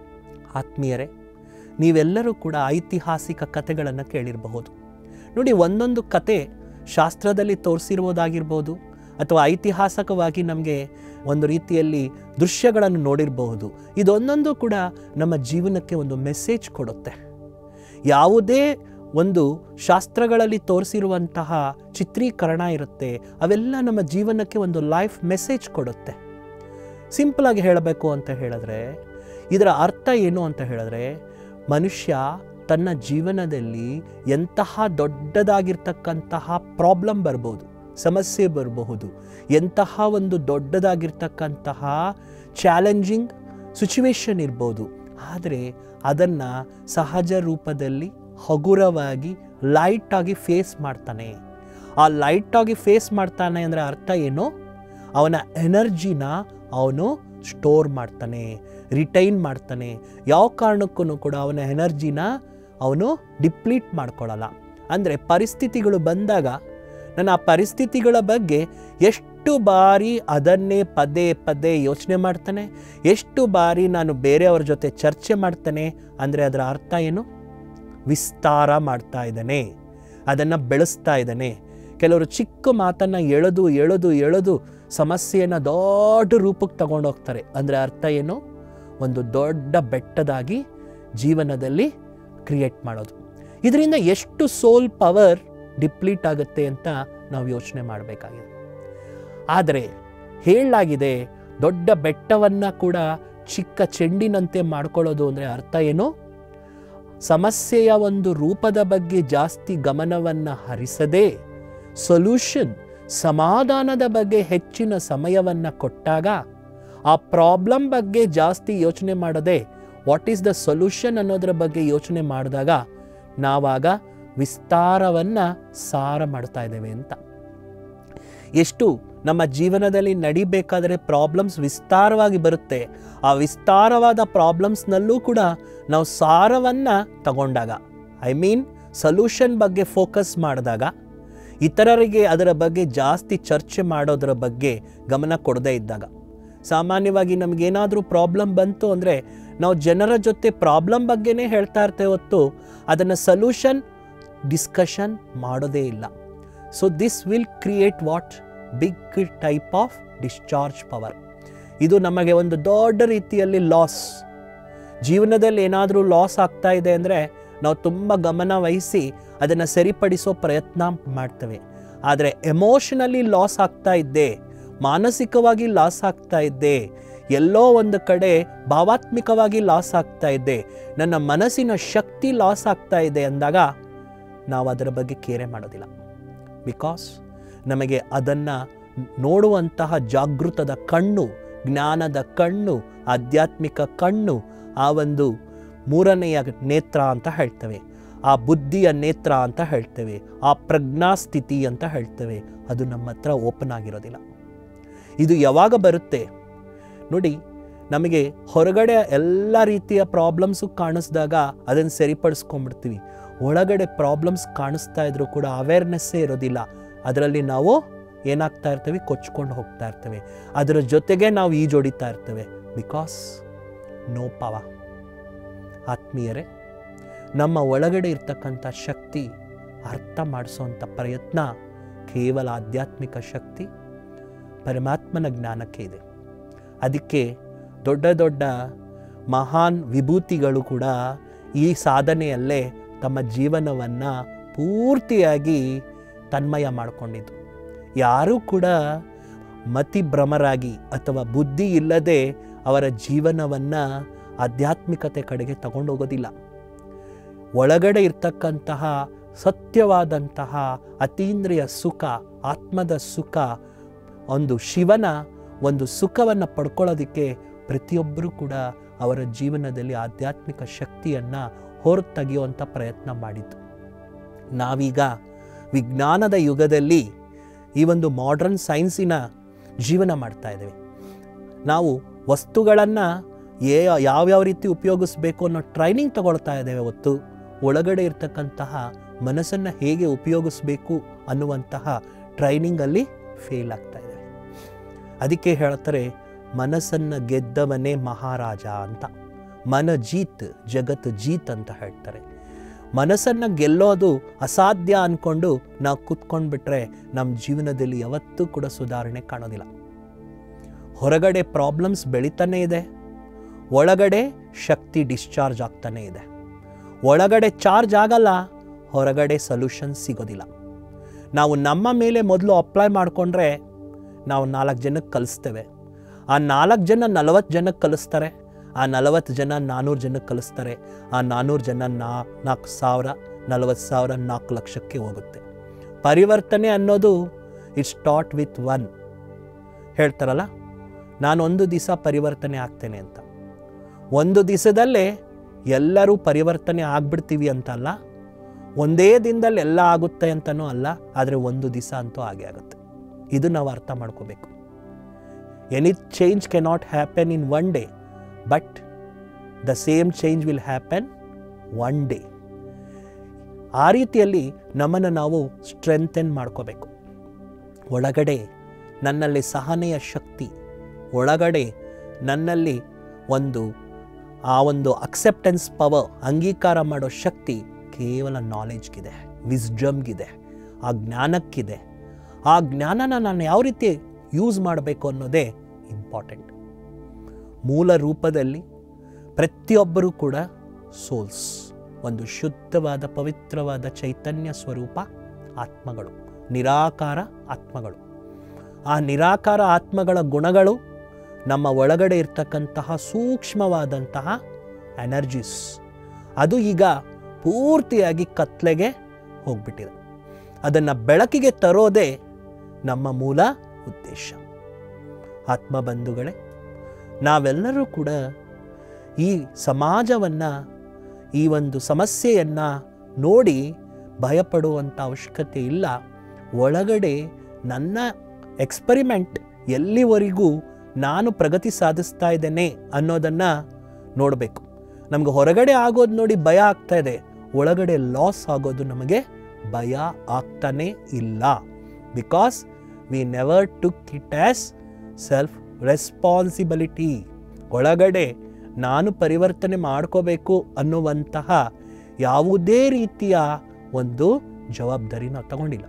ಆತ್ಮೀಯರೇ ನೀವೆಲ್ಲರೂ ಕೂಡ ಐತಿಹಾಸಿಕ ಕಥೆಗಳನ್ನು ಕೇಳಿರಬಹುದು ನೋಡಿ ಒಂದೊಂದು ಕತೆ ಶಾಸ್ತ್ರದಲ್ಲಿ ತೋರಿಸಿರುವುದಾಗಿರ್ಬೋದು ಅಥವಾ ಐತಿಹಾಸಿಕವಾಗಿ ನಮಗೆ ಒಂದು ರೀತಿಯಲ್ಲಿ ದೃಶ್ಯಗಳನ್ನು ನೋಡಿರಬಹುದು ಇದೊಂದೊಂದು ಕೂಡ ನಮ್ಮ ಜೀವನಕ್ಕೆ ಒಂದು ಮೆಸೇಜ್ ಕೊಡುತ್ತೆ ಯಾವುದೇ ಒಂದು ಶಾಸ್ತ್ರಗಳಲ್ಲಿ ತೋರಿಸಿರುವಂತಹ ಚಿತ್ರೀಕರಣ ಇರುತ್ತೆ ಅವೆಲ್ಲ ನಮ್ಮ ಜೀವನಕ್ಕೆ ಒಂದು ಲೈಫ್ ಮೆಸೇಜ್ ಕೊಡುತ್ತೆ ಸಿಂಪಲಾಗಿ ಹೇಳಬೇಕು ಅಂತ ಹೇಳಿದ್ರೆ ಇದರ ಅರ್ಥ ಏನು ಅಂತ ಹೇಳಿದ್ರೆ ಮನುಷ್ಯ ತನ್ನ ಜೀವನದಲ್ಲಿ ಎಂತಹ ದೊಡ್ಡದಾಗಿರ್ತಕ್ಕಂತಹ ಪ್ರಾಬ್ಲಮ್ ಬರ್ಬೋದು ಸಮಸ್ಯೆ ಬರಬಹುದು ಎಂತಹ ಒಂದು ದೊಡ್ಡದಾಗಿರ್ತಕ್ಕಂತಹ ಚಾಲೆಂಜಿಂಗ್ ಸಿಚುವೇಶನ್ ಇರ್ಬೋದು ಆದರೆ ಅದನ್ನು ಸಹಜ ರೂಪದಲ್ಲಿ ಹಗುರವಾಗಿ ಲೈಟಾಗಿ ಫೇಸ್ ಮಾಡ್ತಾನೆ ಆ ಲೈಟಾಗಿ ಫೇಸ್ ಮಾಡ್ತಾನೆ ಅಂದರೆ ಅರ್ಥ ಏನು ಅವನ ಎನರ್ಜಿನ ಅವನು ಸ್ಟೋರ್ ಮಾಡ್ತಾನೆ ರಿಟೈನ್ ಮಾಡ್ತಾನೆ ಯಾವ ಕಾರಣಕ್ಕೂ ಕೂಡ ಅವನ ಎನರ್ಜಿನ ಅವನು ಡಿಪ್ಲೀಟ್ ಮಾಡ್ಕೊಳ್ಳಲ್ಲ ಅಂದರೆ ಪರಿಸ್ಥಿತಿಗಳು ಬಂದಾಗ ನಾನು ಆ ಪರಿಸ್ಥಿತಿಗಳ ಬಗ್ಗೆ ಎಷ್ಟು ಬಾರಿ ಅದನ್ನೇ ಪದೇ ಪದೇ ಯೋಚನೆ ಮಾಡ್ತಾನೆ ಎಷ್ಟು ಬಾರಿ ನಾನು ಬೇರೆಯವ್ರ ಜೊತೆ ಚರ್ಚೆ ಮಾಡ್ತಾನೆ ಅಂದರೆ ಅದರ ಅರ್ಥ ಏನು ವಿಸ್ತಾರ ಮಾಡ್ತಾ ಇದ್ದಾನೆ ಅದನ್ನು ಬೆಳೆಸ್ತಾ ಇದ್ದಾನೆ ಕೆಲವರು ಚಿಕ್ಕ ಮಾತನ್ನು ಎಳೆದು ಎಳೆದು ಎಳೆದು ಸಮಸ್ಯೆಯನ್ನು ದೊಡ್ಡ ರೂಪಕ್ಕೆ ತಗೊಂಡೋಗ್ತಾರೆ ಅಂದರೆ ಅರ್ಥ ಏನು ಒಂದು ದೊಡ್ಡ ಬೆಟ್ಟದಾಗಿ ಜೀವನದಲ್ಲಿ ಕ್ರಿಯೇಟ್ ಮಾಡೋದು ಇದರಿಂದ ಎಷ್ಟು ಸೋಲ್ ಪವರ್ ಡಿಪ್ಲೀಟ್ ಆಗುತ್ತೆ ಅಂತ ನಾವು ಯೋಚನೆ ಮಾಡಬೇಕಾಗಿದೆ ಆದರೆ ಹೇಳಲಾಗಿದೆ ದೊಡ್ಡ ಬೆಟ್ಟವನ್ನು ಕೂಡ ಚಿಕ್ಕ ಚೆಂಡಿನಂತೆ ಮಾಡ್ಕೊಳ್ಳೋದು ಅಂದರೆ ಅರ್ಥ ಏನು ಸಮಸ್ಯೆಯ ಒಂದು ರೂಪದ ಬಗ್ಗೆ ಜಾಸ್ತಿ ಗಮನವನ್ನು ಹರಿಸದೆ ಸೊಲ್ಯೂಷನ್ ಸಮಾಧಾನದ ಬಗ್ಗೆ ಹೆಚ್ಚಿನ ಸಮಯವನ್ನು ಕೊಟ್ಟಾಗ ಆ ಪ್ರಾಬ್ಲಮ್ ಬಗ್ಗೆ ಜಾಸ್ತಿ ಯೋಚನೆ ಮಾಡದೆ ವಾಟ್ ಈಸ್ ದ ಸೊಲ್ಯೂಷನ್ ಅನ್ನೋದರ ಬಗ್ಗೆ ಯೋಚನೆ ಮಾಡಿದಾಗ ನಾವಾಗ ವಿಸ್ತಾರವನ್ನು ಸಾರ ಮಾಡ್ತಾ ಇದ್ದೇವೆ ಅಂತ ಎಷ್ಟು ನಮ್ಮ ಜೀವನದಲ್ಲಿ ನಡಿಬೇಕಾದರೆ ಪ್ರಾಬ್ಲಮ್ಸ್ ವಿಸ್ತಾರವಾಗಿ ಬರುತ್ತೆ ಆ ವಿಸ್ತಾರವಾದ ಪ್ರಾಬ್ಲಮ್ಸ್ನಲ್ಲೂ ಕೂಡ ನಾವು ಸಾರವನ್ನು ತಗೊಂಡಾಗ ಐ ಮೀನ್ ಸೊಲ್ಯೂಷನ್ ಬಗ್ಗೆ ಫೋಕಸ್ ಮಾಡಿದಾಗ ಇತರರಿಗೆ ಅದರ ಬಗ್ಗೆ ಜಾಸ್ತಿ ಚರ್ಚೆ ಮಾಡೋದರ ಬಗ್ಗೆ ಗಮನ ಕೊಡದೇ ಇದ್ದಾಗ ಸಾಮಾನ್ಯವಾಗಿ ನಮಗೇನಾದರೂ ಪ್ರಾಬ್ಲಮ್ ಬಂತು ಅಂದರೆ ನಾವು ಜನರ ಜೊತೆ ಪ್ರಾಬ್ಲಮ್ ಬಗ್ಗೆನೇ ಹೇಳ್ತಾ ಇರ್ತೇವೆ ಹೊತ್ತು ಅದನ್ನು ಸೊಲ್ಯೂಷನ್ ಡಿಸ್ಕಷನ್ ಮಾಡೋದೇ ಇಲ್ಲ so this will create what big type of discharge power ಇದು ನಮಗೆ ಒಂದು ದೊಡ್ಡ ರೀತಿಯಲ್ಲಿ ಲಾಸ್ ಜೀವನದಲ್ಲಿ ಏನಾದರೂ ಲಾಸ್ ಆಗ್ತಾ ಇದೆ ಅಂದರೆ ನಾವು ತುಂಬ ಗಮನ ವಹಿಸಿ ಅದನ್ನು ಸರಿಪಡಿಸೋ ಪ್ರಯತ್ನ ಮಾಡ್ತೇವೆ ಆದರೆ ಎಮೋಷನಲಿ ಲಾಸ್ ಆಗ್ತಾ ಇದ್ದೆ ಮಾನಸಿಕವಾಗಿ ಲಾಸ್ ಆಗ್ತಾ ಇದ್ದೆ ಎಲ್ಲೋ ಒಂದು ಕಡೆ ಭಾವಾತ್ಮಿಕವಾಗಿ ಲಾಸ್ ಆಗ್ತಾ ಇದ್ದೆ ನನ್ನ ಮನಸ್ಸಿನ ಶಕ್ತಿ ಲಾಸ್ ಆಗ್ತಾ ಇದೆ ಅಂದಾಗ ನಾವು ಅದರ ಬಗ್ಗೆ ಕೇರೆ ಮಾಡೋದಿಲ್ಲ ಬಿಕಾಸ್ ನಮಗೆ ಅದನ್ನು ನೋಡುವಂತಹ ಜಾಗೃತದ ಕಣ್ಣು ಜ್ಞಾನದ ಕಣ್ಣು ಆಧ್ಯಾತ್ಮಿಕ ಕಣ್ಣು ಆ ಒಂದು ಮೂರನೆಯ ನೇತ್ರ ಅಂತ ಹೇಳ್ತೇವೆ ಆ ಬುದ್ಧಿಯ ನೇತ್ರ ಅಂತ ಹೇಳ್ತೇವೆ ಆ ಪ್ರಜ್ಞಾಸ್ಥಿತಿ ಅಂತ ಹೇಳ್ತೇವೆ ಅದು ನಮ್ಮ ಹತ್ರ ಓಪನ್ ಆಗಿರೋದಿಲ್ಲ ಇದು ಯಾವಾಗ ಬರುತ್ತೆ ನೋಡಿ ನಮಗೆ ಹೊರಗಡೆ ಎಲ್ಲ ರೀತಿಯ ಪ್ರಾಬ್ಲಮ್ಸು ಕಾಣಿಸಿದಾಗ ಅದನ್ನು ಸರಿಪಡಿಸ್ಕೊಂಡ್ಬಿಡ್ತೀವಿ ಒಳಗಡೆ ಪ್ರಾಬ್ಲಮ್ಸ್ ಕಾಣಿಸ್ತಾ ಇದ್ರೂ ಕೂಡ ಅವೇರ್ನೆಸ್ಸೇ ಇರೋದಿಲ್ಲ ಅದರಲ್ಲಿ ನಾವು ಏನಾಗ್ತಾ ಇರ್ತೇವೆ ಕೊಚ್ಕೊಂಡು ಹೋಗ್ತಾ ಇರ್ತೇವೆ ಅದರ ಜೊತೆಗೆ ನಾವು ಈಜೊಡಿತಾ ಇರ್ತೇವೆ ಬಿಕಾಸ್ ನೋ ಪವ ಆತ್ಮೀಯರೇ ನಮ್ಮ ಒಳಗಡೆ ಇರ್ತಕ್ಕಂಥ ಶಕ್ತಿ ಅರ್ಥ ಮಾಡಿಸೋಂಥ ಪ್ರಯತ್ನ ಕೇವಲ ಆಧ್ಯಾತ್ಮಿಕ ಶಕ್ತಿ ಪರಮಾತ್ಮನ ಜ್ಞಾನಕ್ಕೆ ಇದೆ ಅದಕ್ಕೆ ದೊಡ್ಡ ದೊಡ್ಡ ಮಹಾನ್ ವಿಭೂತಿಗಳು ಕೂಡ ಈ ಸಾಧನೆಯಲ್ಲೇ ತಮ್ಮ ಜೀವನವನ್ನು ಪೂರ್ತಿಯಾಗಿ ತನ್ಮಯ ಮಾಡಿಕೊಂಡಿದ್ದು ಯಾರೂ ಕೂಡ ಮತಿಭ್ರಮರಾಗಿ ಅಥವಾ ಬುದ್ಧಿ ಇಲ್ಲದೆ ಅವರ ಜೀವನವನ್ನು ಆಧ್ಯಾತ್ಮಿಕತೆ ಕಡೆಗೆ ತಗೊಂಡೋಗೋದಿಲ್ಲ ಒಳಗಡೆ ಇರ್ತಕ್ಕಂತಹ ಸತ್ಯವಾದಂತಹ ಅತೀಂದ್ರಿಯ ಸುಖ ಆತ್ಮದ ಸುಖ ಒಂದು ಶಿವನ ಒಂದು ಸುಖವನ್ನು ಪಡ್ಕೊಳ್ಳೋದಕ್ಕೆ ಪ್ರತಿಯೊಬ್ಬರೂ ಕೂಡ ಅವರ ಜೀವನದಲ್ಲಿ ಆಧ್ಯಾತ್ಮಿಕ ಶಕ್ತಿಯನ್ನು ಹೊರತೆಗೆಯುವಂಥ ಪ್ರಯತ್ನ ಮಾಡಿದ್ದು ನಾವೀಗ ವಿಜ್ಞಾನದ ಯುಗದಲ್ಲಿ ಈ ಒಂದು ಮಾಡ್ರನ್ ಸೈನ್ಸಿನ ಜೀವನ ಮಾಡ್ತಾ ಇದ್ದೇವೆ ನಾವು ವಸ್ತುಗಳನ್ನು ಏ ಯಾವ್ಯಾವ ರೀತಿ ಉಪಯೋಗಿಸ್ಬೇಕು ಅನ್ನೋ ಟ್ರೈನಿಂಗ್ ತಗೊಳ್ತಾ ಇದ್ದೇವೆ ಹೊತ್ತು ಒಳಗಡೆ ಇರ್ತಕ್ಕಂತಹ ಮನಸ್ಸನ್ನು ಹೇಗೆ ಉಪಯೋಗಿಸ್ಬೇಕು ಅನ್ನುವಂತಹ ಟ್ರೈನಿಂಗಲ್ಲಿ ಫೇಲ್ ಆಗ್ತಾ ಇದ್ದೇವೆ ಅದಕ್ಕೆ ಹೇಳ್ತಾರೆ ಮನಸ್ಸನ್ನು ಗೆದ್ದವನೇ ಮಹಾರಾಜ ಅಂತ ಮನ ಜೀತ್ ಜಗತ್ ಜೀತ್ ಅಂತ ಹೇಳ್ತಾರೆ ಮನಸ್ಸನ್ನು ಗೆಲ್ಲೋದು ಅಸಾಧ್ಯ ಅಂದ್ಕೊಂಡು ನಾವು ಕೂತ್ಕೊಂಡ್ಬಿಟ್ರೆ ನಮ್ಮ ಜೀವನದಲ್ಲಿ ಯಾವತ್ತೂ ಕೂಡ ಸುಧಾರಣೆ ಕಾಣೋದಿಲ್ಲ ಹೊರಗಡೆ ಪ್ರಾಬ್ಲಮ್ಸ್ ಬೆಳೀತಾನೇ ಇದೆ ಒಳಗಡೆ ಶಕ್ತಿ ಡಿಸ್ಚಾರ್ಜ್ ಆಗ್ತಾನೇ ಇದೆ ಒಳಗಡೆ ಚಾರ್ಜ್ ಆಗಲ್ಲ ಹೊರಗಡೆ ಸೊಲ್ಯೂಷನ್ ಸಿಗೋದಿಲ್ಲ ನಾವು ನಮ್ಮ ಮೇಲೆ ಮೊದಲು ಅಪ್ಲೈ ಮಾಡಿಕೊಂಡ್ರೆ ನಾವು ನಾಲ್ಕು ಜನಕ್ಕೆ ಕಲಿಸ್ತೇವೆ ಆ ನಾಲ್ಕು ಜನ ನಲವತ್ತು ಜನಕ್ಕೆ ಕಲಿಸ್ತಾರೆ ಆ ನಲವತ್ತು ಜನ ನಾನ್ನೂರು ಜನಕ್ಕೆ ಕಲಿಸ್ತಾರೆ ಆ ನಾನ್ನೂರು ಜನ ನಾ ನಾಲ್ಕು ಸಾವಿರ ನಲವತ್ತು ಸಾವಿರ ನಾಲ್ಕು ಲಕ್ಷಕ್ಕೆ ಹೋಗುತ್ತೆ ಪರಿವರ್ತನೆ ಅನ್ನೋದು ಇಟ್ಸ್ ಸ್ಟಾರ್ಟ್ ವಿತ್ ಒನ್ ಹೇಳ್ತಾರಲ್ಲ ನಾನು ಒಂದು ದಿವಸ ಪರಿವರ್ತನೆ ಆಗ್ತೇನೆ ಅಂತ ಒಂದು ದಿವಸದಲ್ಲೇ ಎಲ್ಲರೂ ಪರಿವರ್ತನೆ ಆಗ್ಬಿಡ್ತೀವಿ ಅಂತಲ್ಲ ಒಂದೇ ದಿನದಲ್ಲಿ ಎಲ್ಲ ಆಗುತ್ತೆ ಅಂತನೂ ಅಲ್ಲ ಆದರೆ ಒಂದು ದಿವಸ ಅಂತೂ ಆಗೇ ಆಗುತ್ತೆ ಇದು ನಾವು ಅರ್ಥ ಮಾಡ್ಕೋಬೇಕು any change cannot happen in one day but the same change will happen one day ಆ ರೀತಿಯಲ್ಲಿ ನಮ್ಮನ್ನು ನಾವು ಸ್ಟ್ರೆಂಥೆನ್ ಮಾಡ್ಕೋಬೇಕು ಒಳಗಡೆ ನನ್ನಲ್ಲಿ ಸಹನೆಯ ಶಕ್ತಿ ಒಳಗಡೆ ನನ್ನಲ್ಲಿ ಒಂದು ಆ ಒಂದು ಅಕ್ಸೆಪ್ಟೆನ್ಸ್ ಪವರ್ ಅಂಗೀಕಾರ ಮಾಡೋ ಶಕ್ತಿ ಕೇವಲ ನಾಲೆಜ್ಗಿದೆ ವಿಸ್ಡಮ್ಗಿದೆ ಆ ಜ್ಞಾನಕ್ಕಿದೆ ಆ ಜ್ಞಾನನ ನಾನು ಯಾವ ರೀತಿ ಯೂಸ್ ಮಾಡಬೇಕು ಅನ್ನೋದೇ ಇಂಪಾರ್ಟೆಂಟ್ ಮೂಲ ರೂಪದಲ್ಲಿ ಪ್ರತಿಯೊಬ್ಬರೂ ಕೂಡ ಸೋಲ್ಸ್ ಒಂದು ಶುದ್ಧವಾದ ಪವಿತ್ರವಾದ ಚೈತನ್ಯ ಸ್ವರೂಪ ಆತ್ಮಗಳು ನಿರಾಕಾರ ಆತ್ಮಗಳು ಆ ನಿರಾಕಾರ ಆತ್ಮಗಳ ಗುಣಗಳು ನಮ್ಮ ಒಳಗಡೆ ಇರ್ತಕ್ಕಂತಹ ಸೂಕ್ಷ್ಮವಾದಂತಹ ಎನರ್ಜೀಸ್ ಅದು ಈಗ ಪೂರ್ತಿಯಾಗಿ ಕತ್ಲೆಗೆ ಹೋಗ್ಬಿಟ್ಟಿದೆ ಅದನ್ನು ಬೆಳಕಿಗೆ ತರೋದೇ ನಮ್ಮ ಮೂಲ ಉದ್ದೇಶ ಆತ್ಮ ಬಂಧುಗಳೇ ನಾವೆಲ್ಲರೂ ಕೂಡ ಈ ಸಮಾಜವನ್ನು ಈ ಒಂದು ಸಮಸ್ಯೆಯನ್ನು ನೋಡಿ ಭಯಪಡುವಂಥ ಅವಶ್ಯಕತೆ ಇಲ್ಲ ಒಳಗಡೆ ನನ್ನ ಎಕ್ಸ್ಪರಿಮೆಂಟ್ ಎಲ್ಲಿವರೆಗೂ ನಾನು ಪ್ರಗತಿ ಸಾಧಿಸ್ತಾ ಇದ್ದೇನೆ ಅನ್ನೋದನ್ನು ನೋಡಬೇಕು ನಮ್ಗೆ ಹೊರಗಡೆ ಆಗೋದು ನೋಡಿ ಭಯ ಆಗ್ತಾ ಇದೆ ಒಳಗಡೆ ಲಾಸ್ ಆಗೋದು ನಮಗೆ ಭಯ ಆಗ್ತಾನೇ ಇಲ್ಲ because we never took it as self responsibility ಒಳಗಡೆ ನಾನು ಪರಿವರ್ತನೆ ಮಾಡ್ಕೋಬೇಕು ಅನ್ನುವಂತಹ ಯಾವುದೇ ರೀತಿಯ ಒಂದು ಜವಾಬ್ದಾರಿ ನಾವು ತಗೊಂಡಿಲ್ಲ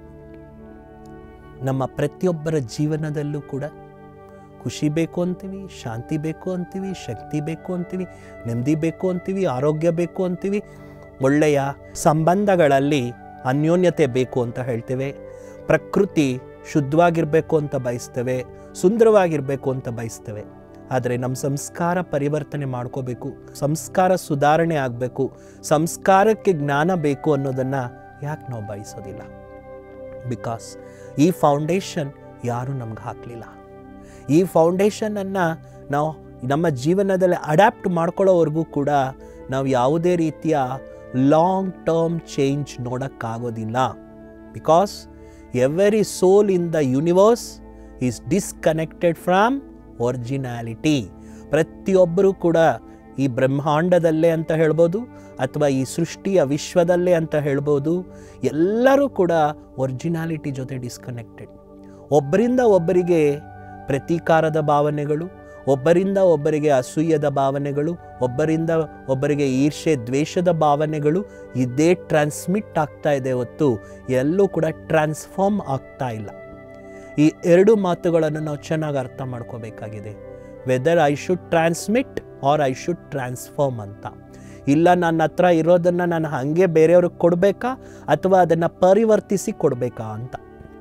ನಮ್ಮ ಪ್ರತಿಯೊಬ್ಬರ ಜೀವನದಲ್ಲೂ ಕೂಡ ಖುಷಿ ಬೇಕು ಅಂತೀವಿ ಶಾಂತಿ ಬೇಕು ಅಂತೀವಿ ಶಕ್ತಿ ಬೇಕು ಅಂತೀವಿ ನೆಮ್ಮದಿ ಬೇಕು ಅಂತೀವಿ ಆರೋಗ್ಯ ಬೇಕು ಅಂತೀವಿ ಒಳ್ಳೆಯ ಸಂಬಂಧಗಳಲ್ಲಿ ಅನ್ಯೋನ್ಯತೆ ಬೇಕು ಅಂತ ಹೇಳ್ತೇವೆ ಪ್ರಕೃತಿ ಶುದ್ಧವಾಗಿರಬೇಕು ಅಂತ ಬಯಸ್ತೇವೆ ಸುಂದರವಾಗಿರಬೇಕು ಅಂತ ಬಯಸ್ತೇವೆ ಆದರೆ ನಮ್ಮ ಸಂಸ್ಕಾರ ಪರಿವರ್ತನೆ ಮಾಡ್ಕೋಬೇಕು ಸಂಸ್ಕಾರ ಸುಧಾರಣೆ ಆಗಬೇಕು ಸಂಸ್ಕಾರಕ್ಕೆ ಜ್ಞಾನ ಬೇಕು ಅನ್ನೋದನ್ನು ಯಾಕೆ ನಾವು ಬಯಸೋದಿಲ್ಲ ಬಿಕಾಸ್ ಈ ಫೌಂಡೇಶನ್ ಯಾರೂ ನಮ್ಗೆ ಹಾಕಲಿಲ್ಲ ಈ ಫೌಂಡೇಶನನ್ನು ನಾವು ನಮ್ಮ ಜೀವನದಲ್ಲಿ ಅಡ್ಯಾಪ್ಟ್ ಮಾಡ್ಕೊಳ್ಳೋವರೆಗೂ ಕೂಡ ನಾವು ಯಾವುದೇ ರೀತಿಯ ಲಾಂಗ್ ಟರ್ಮ್ ಚೇಂಜ್ ನೋಡೋಕ್ಕಾಗೋದಿಲ್ಲ because every soul in the universe is disconnected from originality ಪ್ರತಿಯೊಬ್ಬರೂ ಕೂಡ ಈ ಬ್ರಹ್ಮಾಂಡದಲ್ಲೇ ಅಂತ ಹೇಳ್ಬೋದು ಅಥವಾ ಈ ಸೃಷ್ಟಿಯ ವಿಶ್ವದಲ್ಲೇ ಅಂತ ಹೇಳ್ಬೋದು ಎಲ್ಲರೂ ಕೂಡ ಒರಿಜಿನಾಲಿಟಿ ಜೊತೆ ಡಿಸ್ಕನೆಕ್ಟೆಡ್ ಒಬ್ಬರಿಂದ ಒಬ್ಬರಿಗೆ ಪ್ರತೀಕಾರದ ಭಾವನೆಗಳು ಒಬ್ಬರಿಂದ ಒಬ್ಬರಿಗೆ ಅಸೂಯದ ಭಾವನೆಗಳು ಒಬ್ಬರಿಂದ ಒಬ್ಬರಿಗೆ ಈರ್ಷೆ ದ್ವೇಷದ ಭಾವನೆಗಳು ಇದೇ ಟ್ರಾನ್ಸ್ಮಿಟ್ ಆಗ್ತಾ ಇದೆ ಹೊತ್ತು ಎಲ್ಲೂ ಕೂಡ ಟ್ರಾನ್ಸ್ಫಾರ್ಮ್ ಆಗ್ತಾ ಇಲ್ಲ ಈ ಎರಡು ಮಾತುಗಳನ್ನು ನಾವು ಚೆನ್ನಾಗಿ ಅರ್ಥ ಮಾಡ್ಕೋಬೇಕಾಗಿದೆ whether I should transmit or I should transform ಅಂತ ಇಲ್ಲ ನನ್ನ ಹತ್ರ ಇರೋದನ್ನು ನಾನು ಹಾಗೆ ಬೇರೆಯವ್ರಿಗೆ ಕೊಡಬೇಕಾ ಅಥವಾ ಅದನ್ನು ಪರಿವರ್ತಿಸಿ ಕೊಡಬೇಕಾ ಅಂತ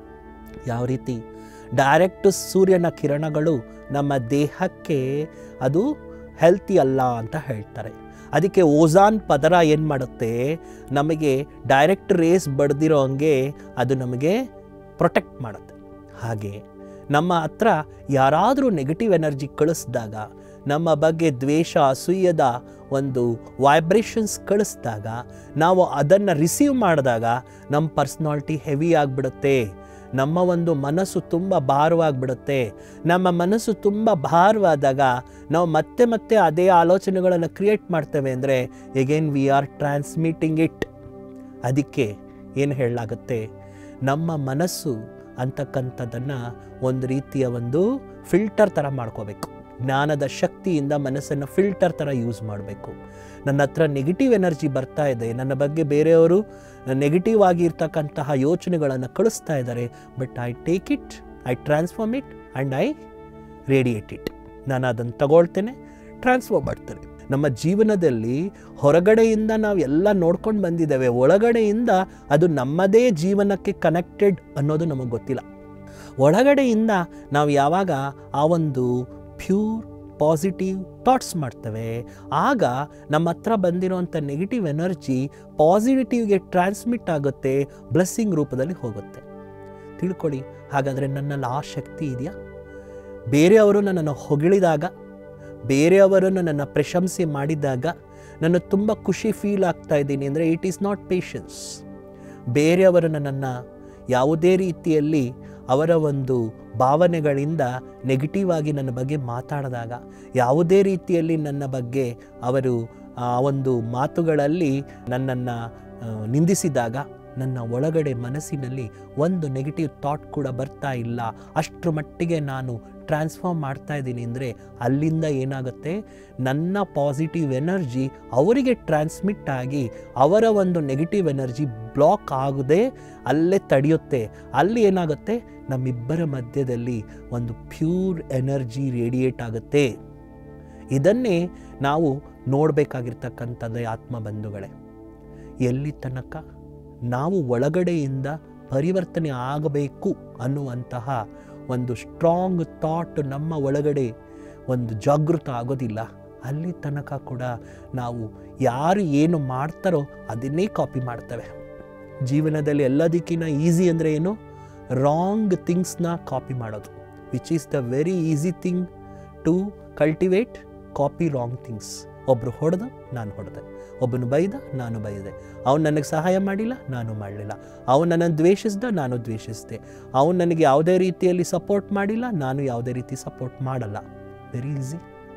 ಯಾವ ರೀತಿ ಡೈರೆಕ್ಟ್ ಸೂರ್ಯನ ಕಿರಣಗಳು ನಮ್ಮ ದೇಹಕ್ಕೆ ಅದು ಹೆಲ್ತಿ ಅಲ್ಲ ಅಂತ ಹೇಳ್ತಾರೆ ಅದಕ್ಕೆ ಓಝಾನ್ ಪದರ ಏನು ಮಾಡುತ್ತೆ ನಮಗೆ ಡೈರೆಕ್ಟ್ ರೇಸ್ ಬಡ್ದಿರೋ ಹಂಗೆ ಅದು ನಮಗೆ ಪ್ರೊಟೆಕ್ಟ್ ಮಾಡುತ್ತೆ ಹಾಗೆ ನಮ್ಮ ಹತ್ರ ಯಾರಾದರೂ ನೆಗೆಟಿವ್ ಎನರ್ಜಿ ಕಳಿಸಿದಾಗ ನಮ್ಮ ಬಗ್ಗೆ ದ್ವೇಷ ಅಸೂಯದ ಒಂದು ವೈಬ್ರೇಷನ್ಸ್ ಕಳಿಸಿದಾಗ ನಾವು ಅದನ್ನು ರಿಸೀವ್ ಮಾಡಿದಾಗ ನಮ್ಮ ಪರ್ಸ್ನಾಲಿಟಿ ಹೆವಿ ಆಗಿಬಿಡುತ್ತೆ ನಮ್ಮ ಒಂದು ಮನಸ್ಸು ತುಂಬ ಭಾರವಾಗಿಬಿಡುತ್ತೆ ನಮ್ಮ ಮನಸ್ಸು ತುಂಬ ಭಾರವಾದಾಗ ನಾವು ಮತ್ತೆ ಮತ್ತೆ ಅದೇ ಆಲೋಚನೆಗಳನ್ನು ಕ್ರಿಯೇಟ್ ಮಾಡ್ತೇವೆ ಅಂದರೆ again we are transmitting it ಅದಕ್ಕೆ ಏನು ಹೇಳಲಾಗುತ್ತೆ ನಮ್ಮ ಮನಸ್ಸು ಅಂತಕ್ಕಂಥದ್ದನ್ನು ಒಂದು ರೀತಿಯ ಒಂದು ಫಿಲ್ಟರ್ ಥರ ಮಾಡ್ಕೋಬೇಕು ಜ್ಞಾನದ ಶಕ್ತಿಯಿಂದ ಮನಸ್ಸನ್ನು ಫಿಲ್ಟರ್ ಥರ ಯೂಸ್ ಮಾಡಬೇಕು ನನ್ನ ಹತ್ರ ನೆಗೆಟಿವ್ ಎನರ್ಜಿ ಬರ್ತಾ ಇದೆ ನನ್ನ ಬಗ್ಗೆ ಬೇರೆಯವರು ನೆಗೆಟಿವ್ ಆಗಿರ್ತಕ್ಕಂತಹ ಯೋಚನೆಗಳನ್ನು ಕಳಿಸ್ತಾ ಇದ್ದಾರೆ but I take it I transform it and I radiate it ನಾನು ಅದನ್ನು ತಗೊಳ್ತೇನೆ ಟ್ರಾನ್ಸ್ಫರ್ ಮಾಡ್ತೇನೆ ನಮ್ಮ ಜೀವನದಲ್ಲಿ ಹೊರಗಡೆಯಿಂದ ನಾವು ಎಲ್ಲ ನೋಡ್ಕೊಂಡು ಬಂದಿದ್ದೇವೆ ಒಳಗಡೆಯಿಂದ ಅದು ನಮ್ಮದೇ ಜೀವನಕ್ಕೆ ಕನೆಕ್ಟೆಡ್ ಅನ್ನೋದು ನಮಗೆ ಗೊತ್ತಿಲ್ಲ ಒಳಗಡೆಯಿಂದ ನಾವು ಯಾವಾಗ ಆ ಒಂದು ಪ್ಯೂರ್ ಪಾಸಿಟಿವ್ ಥಾಟ್ಸ್ ಮಾಡ್ತೇವೆ ಆಗ ನಮ್ಮ ಹತ್ರ ಬಂದಿರೋಂಥ ನೆಗೆಟಿವ್ ಎನರ್ಜಿ ಪಾಸಿಟಿವ್ಗೆ ಟ್ರಾನ್ಸ್ಮಿಟ್ ಆಗುತ್ತೆ ಬ್ಲೆಸ್ಸಿಂಗ್ ರೂಪದಲ್ಲಿ ಹೋಗುತ್ತೆ ತಿಳ್ಕೊಳ್ಳಿ ಹಾಗಾದರೆ ನನ್ನಲ್ಲಿ ಆ ಶಕ್ತಿ ಇದೆಯಾ ಬೇರೆಯವರು ನನ್ನನ್ನು ಹೊಗಳಿದಾಗ ಬೇರೆಯವರು ನನ್ನನ್ನು ಪ್ರಶಂಸೆ ಮಾಡಿದಾಗ ನಾನು ತುಂಬ ಖುಷಿ ಫೀಲ್ ಆಗ್ತಾ ಇದ್ದೀನಿ ಅಂದರೆ ಇಟ್ ಈಸ್ ನಾಟ್ ಪೇಷನ್ಸ್ ಬೇರೆಯವರು ನನ್ನನ್ನು ಯಾವುದೇ ರೀತಿಯಲ್ಲಿ ಅವರ ಒಂದು ಭಾವನೆಗಳಿಂದ ನೆಗೆಟಿವ್ ಆಗಿ ನನ್ನ ಬಗ್ಗೆ ಮಾತಾಡಿದಾಗ ಯಾವುದೇ ರೀತಿಯಲ್ಲಿ ನನ್ನ ಬಗ್ಗೆ ಅವರು ಆ ಒಂದು ಮಾತುಗಳಲ್ಲಿ ನನ್ನನ್ನು ನಿಂದಿಸಿದಾಗ ನನ್ನ ಒಳಗಡೆ ಮನಸ್ಸಿನಲ್ಲಿ ಒಂದು ನೆಗೆಟಿವ್ ಥಾಟ್ ಕೂಡ ಬರ್ತಾ ಇಲ್ಲ ಅಷ್ಟರ ಮಟ್ಟಿಗೆ ನಾನು ಟ್ರಾನ್ಸ್ಫಾರ್ಮ್ ಮಾಡ್ತಾ ಇದ್ದೀನಿ ಅಂದರೆ ಅಲ್ಲಿಂದ ಏನಾಗುತ್ತೆ ನನ್ನ ಪಾಸಿಟಿವ್ ಎನರ್ಜಿ ಅವರಿಗೆ ಟ್ರಾನ್ಸ್ಮಿಟ್ ಆಗಿ ಅವರ ಒಂದು ನೆಗೆಟಿವ್ ಎನರ್ಜಿ ಬ್ಲಾಕ್ ಆಗದೆ ಅಲ್ಲೇ ತಡೆಯುತ್ತೆ ಅಲ್ಲಿ ಏನಾಗುತ್ತೆ ನಮ್ಮಿಬ್ಬರ ಮಧ್ಯದಲ್ಲಿ ಒಂದು ಪ್ಯೂರ್ ಎನರ್ಜಿ ರೇಡಿಯೇಟ್ ಆಗುತ್ತೆ ಇದನ್ನೇ ನಾವು ನೋಡಬೇಕಾಗಿರ್ತಕ್ಕಂಥದ್ದೇ ಆತ್ಮ ಬಂಧುಗಳೇ ಎಲ್ಲಿ ತನಕ ನಾವು ಒಳಗಡೆಯಿಂದ ಪರಿವರ್ತನೆ ಆಗಬೇಕು ಅನ್ನುವಂತಹ ಒಂದು ಸ್ಟ್ರಾಂಗ್ ಥಾಟ್ ನಮ್ಮ ಒಳಗಡೆ ಒಂದು ಜಾಗೃತ ಆಗೋದಿಲ್ಲ ಅಲ್ಲಿ ತನಕ ಕೂಡ ನಾವು ಯಾರು ಏನು ಮಾಡ್ತಾರೋ ಅದನ್ನೇ ಕಾಪಿ ಮಾಡ್ತೇವೆ ಜೀವನದಲ್ಲಿ ಎಲ್ಲದಕ್ಕಿಂತ ಈಸಿ ಅಂದರೆ ಏನು ರಾಂಗ್ ಥಿಂಗ್ಸ್ನ ಕಾಪಿ ಮಾಡೋದು which is the very easy thing to cultivate copy wrong things ಒಬ್ಬರು ಹೊಡೆದ ನಾನು ಹೊಡೆದೆ ಒಬ್ಬನು ಬೈದ ನಾನು ಬೈದೆ ಅವನು ನನಗೆ ಸಹಾಯ ಮಾಡಿಲ್ಲ ನಾನು ಮಾಡಲಿಲ್ಲ ಅವನು ನನ್ನನ್ನು ದ್ವೇಷಿಸ್ದ ನಾನು ದ್ವೇಷಿಸಿದೆ ಅವನು ನನಗೆ ಯಾವುದೇ ರೀತಿಯಲ್ಲಿ ಸಪೋರ್ಟ್ ಮಾಡಿಲ್ಲ ನಾನು ಯಾವುದೇ ರೀತಿ ಸಪೋರ್ಟ್ ಮಾಡಲ್ಲ ವೆರಿ ಈಸಿ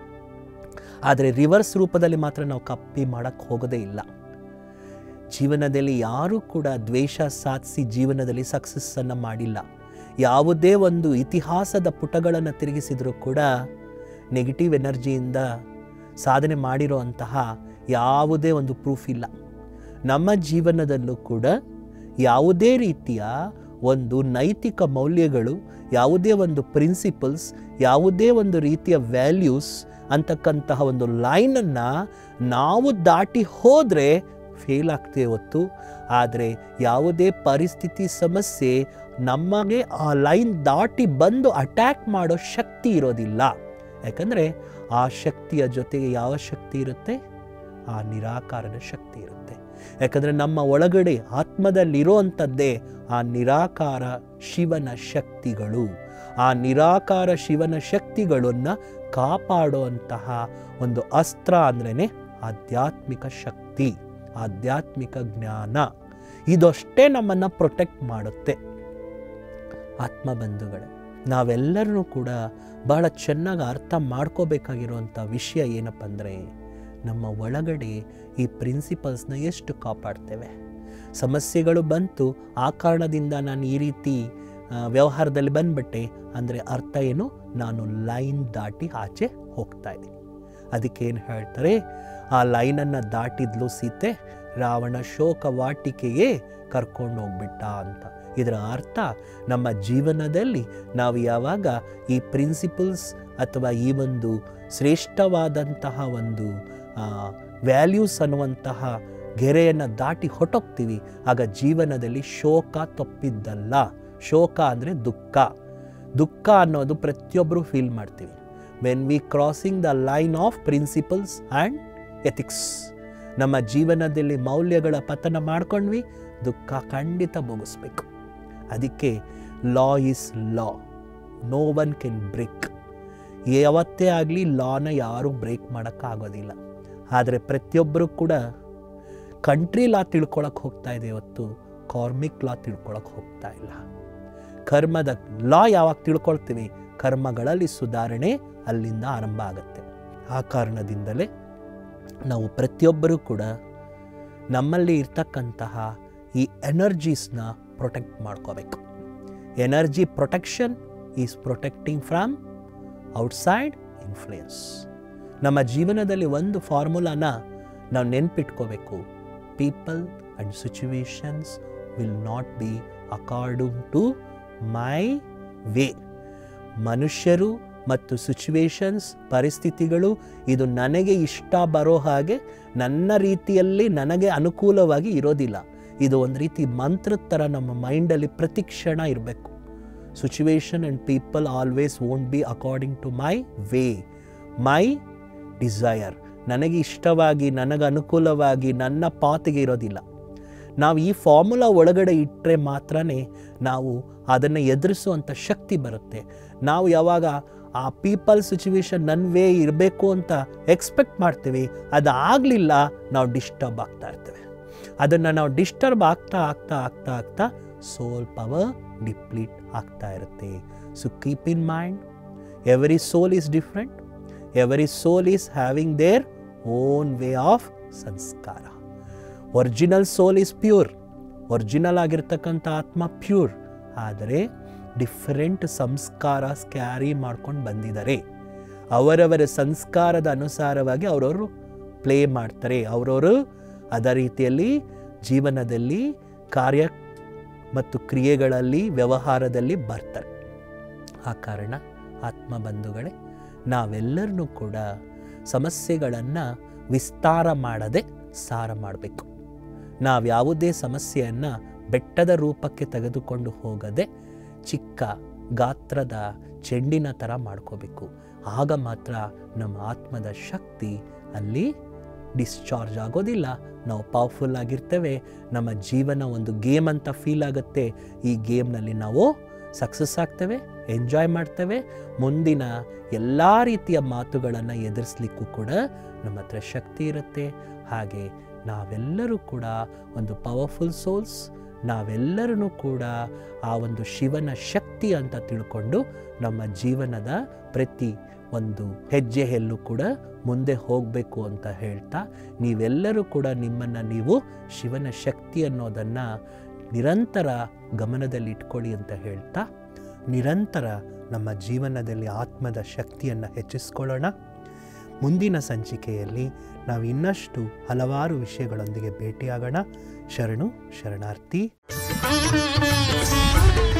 ಆದರೆ ರಿವರ್ಸ್ ರೂಪದಲ್ಲಿ ಮಾತ್ರ ನಾವು ಕಾಪಿ ಮಾಡೋಕ್ಕೆ ಹೋಗೋದೇ ಇಲ್ಲ ಜೀವನದಲ್ಲಿ ಯಾರೂ ಕೂಡ ದ್ವೇಷ ಸಾಧಿಸಿ ಜೀವನದಲ್ಲಿ ಸಕ್ಸಸ್ಸನ್ನು ಮಾಡಿಲ್ಲ ಯಾವುದೇ ಒಂದು ಇತಿಹಾಸದ ಪುಟಗಳನ್ನು ತಿರುಗಿಸಿದರೂ ಕೂಡ ನೆಗೆಟಿವ್ ಎನರ್ಜಿಯಿಂದ ಸಾಧನೆ ಮಾಡಿರೋ ಅಂತಹ ಯಾವುದೇ ಒಂದು ಪ್ರೂಫ್ ಇಲ್ಲ ನಮ್ಮ ಜೀವನದಲ್ಲೂ ಕೂಡ ಯಾವುದೇ ರೀತಿಯ ಒಂದು ನೈತಿಕ ಮೌಲ್ಯಗಳು ಯಾವುದೇ ಒಂದು ಪ್ರಿನ್ಸಿಪಲ್ಸ್ ಯಾವುದೇ ಒಂದು ರೀತಿಯ ವ್ಯಾಲ್ಯೂಸ್ ಅಂತಕ್ಕಂತಹ ಒಂದು ಲೈನನ್ನು ನಾವು ದಾಟಿ ಹೋದರೆ ಫೇಲ್ ಆಗ್ತೇವೆ ಹೊತ್ತು ಆದರೆ ಯಾವುದೇ ಪರಿಸ್ಥಿತಿ ಸಮಸ್ಯೆ ನಮಗೆ ಆ ಲೈನ್ ದಾಟಿ ಬಂದು ಅಟ್ಯಾಕ್ ಮಾಡೋ ಶಕ್ತಿ ಇರೋದಿಲ್ಲ ಯಾಕಂದರೆ ಆ ಶಕ್ತಿಯ ಜೊತೆಗೆ ಯಾವ ಶಕ್ತಿ ಇರುತ್ತೆ ಆ ನಿರಾಕಾರದ ಶಕ್ತಿ ಇರುತ್ತೆ ಯಾಕಂದರೆ ನಮ್ಮ ಒಳಗಡೆ ಆತ್ಮದಲ್ಲಿರುವಂಥದ್ದೇ ಆ ನಿರಾಕಾರ ಶಿವನ ಶಕ್ತಿಗಳು ಆ ನಿರಾಕಾರ ಶಿವನ ಶಕ್ತಿಗಳನ್ನು ಕಾಪಾಡುವಂತಹ ಒಂದು ಅಸ್ತ್ರ ಅಂದ್ರೇ ಆಧ್ಯಾತ್ಮಿಕ ಶಕ್ತಿ ಆಧ್ಯಾತ್ಮಿಕ ಜ್ಞಾನ ಇದಷ್ಟೇ ನಮ್ಮನ್ನು ಪ್ರೊಟೆಕ್ಟ್ ಮಾಡುತ್ತೆ ಆತ್ಮಬಂಧುಗಳೇ ನಾವೆಲ್ಲರೂ ಕೂಡ ಬಹಳ ಚೆನ್ನಾಗಿ ಅರ್ಥ ಮಾಡ್ಕೋಬೇಕಾಗಿರುವಂಥ ವಿಷಯ ಏನಪ್ಪ ಅಂದರೆ ನಮ್ಮ ಒಳಗಡೆ ಈ ಪ್ರಿನ್ಸಿಪಲ್ಸ್ನ ಎಷ್ಟು ಕಾಪಾಡ್ತೇವೆ ಸಮಸ್ಯೆಗಳು ಬಂತು ಆ ಕಾರಣದಿಂದ ನಾನು ಈ ರೀತಿ ಆ, ವ್ಯವಹಾರದಲ್ಲಿ ಬಂದ್ಬಿಟ್ಟೆ ಅಂದರೆ ಅರ್ಥ ಏನು ನಾನು ಲೈನ್ ದಾಟಿ ಆಚೆ ಹೋಗ್ತಾ ಇದ್ದೀನಿ ಅದಕ್ಕೆ ಏನು ಹೇಳ್ತಾರೆ ಆ ಲೈನನ್ನು ದಾಟಿದ್ಲು ಸೀತೆ ರಾವಣ ಶೋಕ ವಾಟಿಕೆಗೆ ಕರ್ಕೊಂಡು ಹೋಗ್ಬಿಟ್ಟ ಅಂತ ಇದರ ಅರ್ಥ ನಮ್ಮ ಜೀವನದಲ್ಲಿ ನಾವು ಯಾವಾಗ ಈ ಪ್ರಿನ್ಸಿಪಲ್ಸ್ ಅಥವಾ ಈ ಒಂದು ಶ್ರೇಷ್ಠವಾದಂತಹ ಒಂದು ವ್ಯಾಲ್ಯೂಸ್ ಅನ್ನುವಂತಹ ಗೆರೆಯನ್ನು ದಾಟಿ ಹೊಟ್ಟೋಗ್ತೀವಿ ಆಗ ಜೀವನದಲ್ಲಿ ಶೋಕ ತಪ್ಪಿದ್ದಲ್ಲ ಶೋಕ ಅಂದರೆ ದುಃಖ ದುಃಖ ಅನ್ನೋದು ಪ್ರತಿಯೊಬ್ಬರು ಫೀಲ್ ಮಾಡ್ತೀವಿ when we crossing the line of principles and ethics ನಮ್ಮ ಜೀವನದಲ್ಲಿ ಮೌಲ್ಯಗಳ ಪತನ ಮಾಡ್ಕೊಂಡ್ವಿ ದುಃಖ ಖಂಡಿತ ಮುಗಿಸ್ಬೇಕು ಅದಕ್ಕೆ law is law no one can break ಯಾವತ್ತೇ ಆಗಲಿ ಲಾನ ಯಾರೂ ಬ್ರೇಕ್ ಮಾಡೋಕ್ಕಾಗೋದಿಲ್ಲ ಆದರೆ ಪ್ರತಿಯೊಬ್ಬರು ಕೂಡ ಕಂಟ್ರಿ ಲಾ ತಿಳ್ಕೊಳಕ್ಕೆ ಹೋಗ್ತಾ ಇದೆ ಇವತ್ತು ಕಾರ್ಮಿಕ್ ಲಾ ತಿಳ್ಕೊಳಕ್ಕೆ ಹೋಗ್ತಾ ಇಲ್ಲ ಕರ್ಮದ ಲಾ ಯಾವಾಗ ತಿಳ್ಕೊಳ್ತೀವಿ ಕರ್ಮಗಳಲ್ಲಿ ಸುಧಾರಣೆ ಅಲ್ಲಿಂದ ಆರಂಭ ಆಗುತ್ತೆ ಆ ಕಾರಣದಿಂದಲೇ ನಾವು ಪ್ರತಿಯೊಬ್ಬರೂ ಕೂಡ ನಮ್ಮಲ್ಲಿ ಇರ್ತಕ್ಕಂತಹ ಈ ಎನರ್ಜೀಸ್ನ ಪ್ರೊಟೆಕ್ಟ್ ಮಾಡ್ಕೋಬೇಕು energy protection is protecting from outside influence ನಮ್ಮ ಜೀವನದಲ್ಲಿ ಒಂದು ಫಾರ್ಮುಲಾನ ನಾವು ನೆನ್ಪಿಟ್ಕೋಬೇಕು people and situations will not be according to my way ಮನುಷ್ಯರು ಮತ್ತು ಸಿಚುವೇಶನ್ಸ್ ಪರಿಸ್ಥಿತಿಗಳು ಇದು ನನಗೆ ಇಷ್ಟ ಬರೋ ಹಾಗೆ ನನ್ನ ರೀತಿಯಲ್ಲಿ ನನಗೆ ಅನುಕೂಲವಾಗಿ ಇರೋದಿಲ್ಲ ಇದು ಒಂದು ರೀತಿ ಮಂತ್ರದ ಥರ ನಮ್ಮ ಮೈಂಡಲ್ಲಿ ಪ್ರತಿಕ್ಷಣ ಇರಬೇಕು situation and people always won't be according to my way my desire ನನಗೆ ಇಷ್ಟವಾಗಿ ನನಗೆ ಅನುಕೂಲವಾಗಿ ನನ್ನ ಪಾತಿಗೆ ಇರೋದಿಲ್ಲ ನಾವು ಈ ಫಾರ್ಮುಲಾ ಒಳಗಡೆ ಇಟ್ಟರೆ ಮಾತ್ರ ನಾವು ಅದನ್ನು ಎದುರಿಸುವಂಥ ಶಕ್ತಿ ಬರುತ್ತೆ ನಾವು ಯಾವಾಗ ಆ ಪೀಪಲ್ ಸಿಚುವೇಶನ್ ನನ್ನ ವೇ ಇರಬೇಕು ಅಂತ ಎಕ್ಸ್ಪೆಕ್ಟ್ ಮಾಡ್ತೀವಿ ಅದು ಆಗಲಿಲ್ಲ ನಾವು ಡಿಸ್ಟರ್ಬ್ ಆಗ್ತಾ ಇರ್ತೇವೆ ಅದನ್ನು ನಾವು ಡಿಸ್ಟರ್ಬ್ ಆಗ್ತಾ ಆಗ್ತಾ ಆಗ್ತಾ ಆಗ್ತಾ ಸೋಲ್ ಪವರ್ ಡಿಪ್ಲೀಟ್ ಆಗ್ತಾ ಇರುತ್ತೆ so keep in mind every soul is different every soul is having their own way of ಸಂಸ್ಕಾರ original soul is pure original ಆಗಿರ್ತಕ್ಕಂಥ ಆತ್ಮ ಪ್ಯೂರ್ ಆದರೆ ಡಿಫರೆಂಟ್ ಸಂಸ್ಕಾರ ಕ್ಯಾರಿ ಮಾಡ್ಕೊಂಡು ಬಂದಿದ್ದಾರೆ ಅವರವರ ಸಂಸ್ಕಾರದ ಅನುಸಾರವಾಗಿ ಅವರವರು ಪ್ಲೇ ಮಾಡ್ತಾರೆ ಅವರವರು ಅದ ರೀತಿಯಲ್ಲಿ ಜೀವನದಲ್ಲಿ ಕಾರ್ಯ ಮತ್ತು ಕ್ರಿಯೆಗಳಲ್ಲಿ ವ್ಯವಹಾರದಲ್ಲಿ ಬರ್ತಾರೆ ಆ ಕಾರಣ ಆತ್ಮ ಬಂಧುಗಳೇ ನಾವೆಲ್ಲರನ್ನೂ ಕೂಡ ಸಮಸ್ಯೆಗಳನ್ನು ವಿಸ್ತಾರ ಮಾಡದೆ ಸಾರ ಮಾಡಬೇಕು ನಾವು ಯಾವುದೇ ಸಮಸ್ಯೆಯನ್ನು ಬೆಟ್ಟದ ರೂಪಕ್ಕೆ ತೆಗೆದುಕೊಂಡು ಹೋಗದೆ ಚಿಕ್ಕ ಗಾತ್ರದ ಚೆಂಡಿನ ಥರ ಮಾಡ್ಕೋಬೇಕು ಆಗ ಮಾತ್ರ ನಮ್ಮ ಆತ್ಮದ ಶಕ್ತಿ ಅಲ್ಲಿ ಡಿಸ್ಚಾರ್ಜ್ ಆಗೋದಿಲ್ಲ ನಾವು ಪವರ್ಫುಲ್ ಆಗಿರ್ತೇವೆ ನಮ್ಮ ಜೀವನ ಒಂದು ಗೇಮ್ ಅಂತ ಫೀಲ್ ಆಗುತ್ತೆ ಈ ಗೇಮ್ನಲ್ಲಿ ನಾವು ಸಕ್ಸಸ್ ಆಗ್ತೇವೆ ಎಂಜಾಯ್ ಮಾಡ್ತೇವೆ ಮುಂದಿನ ಎಲ್ಲ ರೀತಿಯ ಮಾತುಗಳನ್ನು ಎದುರಿಸ್ಲಿಕ್ಕೂ ಕೂಡ ನಮ್ಮ ಹತ್ರ ಶಕ್ತಿ ಇರುತ್ತೆ ಹಾಗೆ ನಾವೆಲ್ಲರೂ ಕೂಡ ಒಂದು ಪವರ್ಫುಲ್ ಸೋಲ್ಸ್ ನಾವೆಲ್ಲರೂ ಕೂಡ ಆ ಒಂದು ಶಿವನ ಶಕ್ತಿ ಅಂತ ತಿಳ್ಕೊಂಡು ನಮ್ಮ ಜೀವನದ ಪ್ರತಿ ಒಂದು ಹೆಜ್ಜೆಯಲ್ಲೂ ಕೂಡ ಮುಂದೆ ಹೋಗಬೇಕು ಅಂತ ಹೇಳ್ತಾ ನೀವೆಲ್ಲರೂ ಕೂಡ ನಿಮ್ಮನ್ನು ನೀವು ಶಿವನ ಶಕ್ತಿ ಅನ್ನೋದನ್ನು ನಿರಂತರ ಗಮನದಲ್ಲಿ ಇಟ್ಕೊಳ್ಳಿ ಅಂತ ಹೇಳ್ತಾ ನಿರಂತರ ನಮ್ಮ ಜೀವನದಲ್ಲಿ ಆತ್ಮದ ಶಕ್ತಿಯನ್ನು ಹೆಚ್ಚಿಸ್ಕೊಳ್ಳೋಣ ಮುಂದಿನ ಸಂಚಿಕೆಯಲ್ಲಿ ನಾವು ಇನ್ನಷ್ಟು ಹಲವಾರು ವಿಷಯಗಳೊಂದಿಗೆ ಭೇಟಿಯಾಗೋಣ ಶರಣು ಶರಣಾರ್ಥಿ